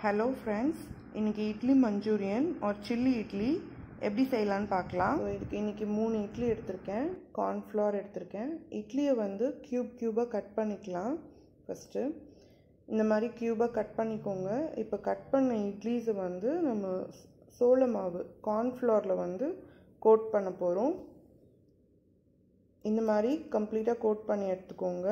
hello friends இன்றைக்கி idli Manchurian ஒரு chilli idli எப்படி செய்யலான்னு பார்க்கலாம் ஸோ இதுக்கு இன்றைக்கி மூணு இட்லி எடுத்திருக்கேன் கார்ன்ஃப்ளவர் எடுத்திருக்கேன் இட்லியை வந்து க்யூப் க்யூபாக கட் பண்ணிக்கலாம் ஃபஸ்ட்டு இந்த மாதிரி க்யூபாக கட் பண்ணிக்கோங்க இப்போ கட் பண்ண இட்லிஸை வந்து நம்ம சோள மாவு கார்ன்ஃப்ளவரில் வந்து கோட் பண்ண போகிறோம் இந்த மாதிரி கம்ப்ளீட்டாக கோட் பண்ணி எடுத்துக்கோங்க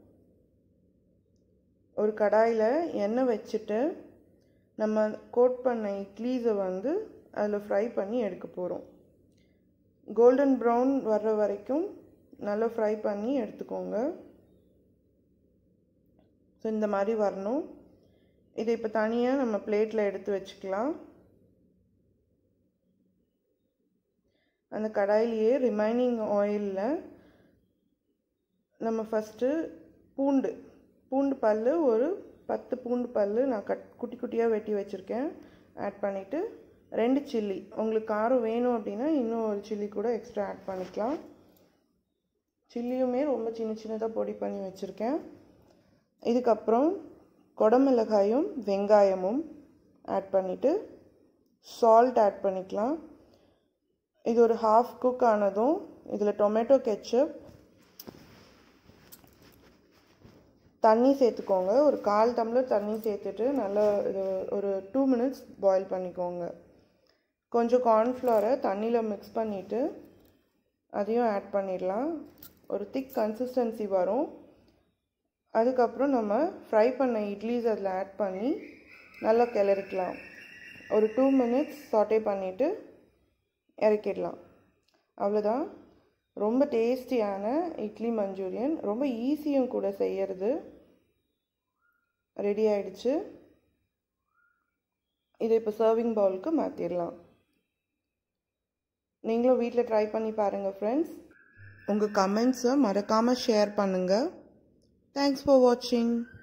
ஒரு கடாயில் எண்ணெய் வச்சுட்டு நம்ம கோட் பண்ண இட்லிஸை வந்து அதில் ஃப்ரை பண்ணி எடுக்க போகிறோம் கோல்டன் ப்ரௌன் வர்ற வரைக்கும் நல்லா ஃப்ரை பண்ணி எடுத்துக்கோங்க ஸோ இந்த மாதிரி வரணும் இதை இப்போ தனியாக நம்ம பிளேட்டில் எடுத்து வச்சுக்கலாம் அந்த கடாயிலேயே ரிமைனிங் ஆயிலில் நம்ம ஃபஸ்ட்டு பூண்டு பூண்டு பல் ஒரு பத்து பூண்டு பல் நான் கட் குட்டி குட்டியாக வெட்டி வச்சுருக்கேன் ஆட் பண்ணிவிட்டு ரெண்டு சில்லி உங்களுக்கு காரம் வேணும் அப்படின்னா இன்னும் ஒரு சில்லி கூட எக்ஸ்ட்ரா ஆட் பண்ணிக்கலாம் சில்லியுமே ரொம்ப சின்ன சின்னதாக பொடி பண்ணி வச்சுருக்கேன் இதுக்கப்புறம் குடமிளகாயும் வெங்காயமும் ஆட் பண்ணிவிட்டு சால்ட் ஆட் பண்ணிக்கலாம் இது ஒரு ஹாஃப் குக் ஆனதும் இதில் டொமேட்டோ கெச்சப் தண்ணி சேர்த்துக்கோங்க ஒரு கால் டம்ளர் தண்ணி சேர்த்துட்டு நல்லா இது ஒரு டூ மினிட்ஸ் பாயில் பண்ணிக்கோங்க கொஞ்சம் கார்ன்ஃப்ளவரை தண்ணியில் மிக்ஸ் பண்ணிவிட்டு அதையும் ஆட் பண்ணிடலாம் ஒரு திக் கன்சிஸ்டன்சி வரும் அதுக்கப்புறம் நம்ம ஃப்ரை பண்ண இட்லிஸ் அதில் ஆட் பண்ணி நல்லா கிளறிக்கலாம் ஒரு டூ மினிட்ஸ் சாட்டே பண்ணிவிட்டு இறக்கிடலாம் அவ்வளோதான் ரொம்ப டேஸ்டியான இட்லி மஞ்சூரியன் ரொம்ப ஈஸியும் கூட செய்யறது ரெடி ஆயிடுச்சு இதை இப்போ சர்விங் பவுலுக்கு மாற்றிடலாம் நீங்களும் வீட்டில் ட்ரை பண்ணி பாருங்கள் ஃப்ரெண்ட்ஸ் உங்கள் கமெண்ட்ஸை மறக்காமல் ஷேர் பண்ணுங்கள் தேங்க்ஸ் ஃபார் வாட்சிங்